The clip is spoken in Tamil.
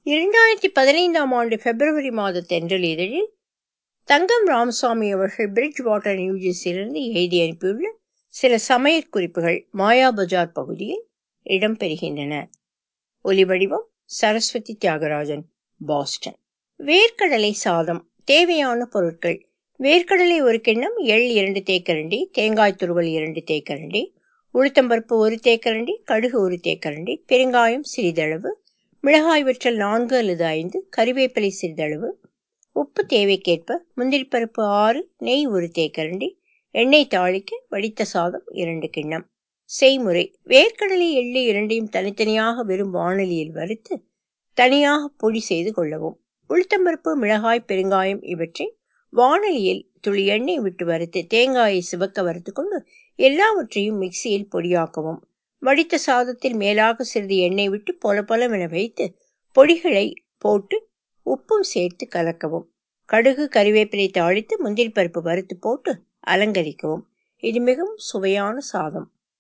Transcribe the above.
இரண்டாயிரத்தி பதினைந்தாம் ஆண்டு பிப்ரவரி மாத தென்றல் இதழில் தங்கம் ராமசாமி அவர்கள் பிரிட்ஜ் வாட்டர் நியூஜெர்சியிலிருந்து எழுதி அனுப்பியுள்ள சில சமையற் குறிப்புகள் மாயா பஜார் பகுதியில் இடம்பெறுகின்றன ஒலிவடிவம் சரஸ்வதி தியாகராஜன் பாஸ்டன் வேர்க்கடலை சாதம் தேவையான பொருட்கள் வேர்க்கடலை ஒரு கிண்ணம் எள் இரண்டு தேக்கரண்டி தேங்காய் துருவல் இரண்டு தேக்கரண்டி உளுத்தம்பருப்பு ஒரு தேக்கரண்டி கடுகு ஒரு தேக்கரண்டி பெருங்காயம் சிறிதளவு மிளகாய் வற்றல் நான்கு அல்லது ஐந்து கறிவேப்பிலை சிறிதளவு உப்பு தேவைக்கேற்ப முந்திரி பருப்பு ஆறு நெய் ஒரு தேக்கரண்டி எண்ணெய் தாளிக்க வடித்த சாதம் இரண்டு கிண்ணம் செய்முறை வேர்க்கடலை எள்ளு இரண்டையும் தனித்தனியாக வெறும் வாணலியில் வறுத்து தனியாக பொடி செய்து கொள்ளவும் உளுத்தம்பருப்பு மிளகாய் பெருங்காயம் இவற்றை வாணலியில் துளி எண்ணெய் விட்டு வறுத்து தேங்காயை சிவக்க வறுத்து கொண்டு எல்லாவற்றையும் மிக்சியில் பொடியாக்கவும் வடித்த சாதத்தில் மேலாக சிறிது எண்ணெய் விட்டு பொல பொலவென வைத்து பொடிகளை போட்டு உப்பும் சேர்த்து கலக்கவும் கடுகு கறிவேப்பிலை தாளித்து முந்திரி பருப்பு வறுத்து போட்டு அலங்கரிக்கவும் இது மிகவும் சுவையான சாதம்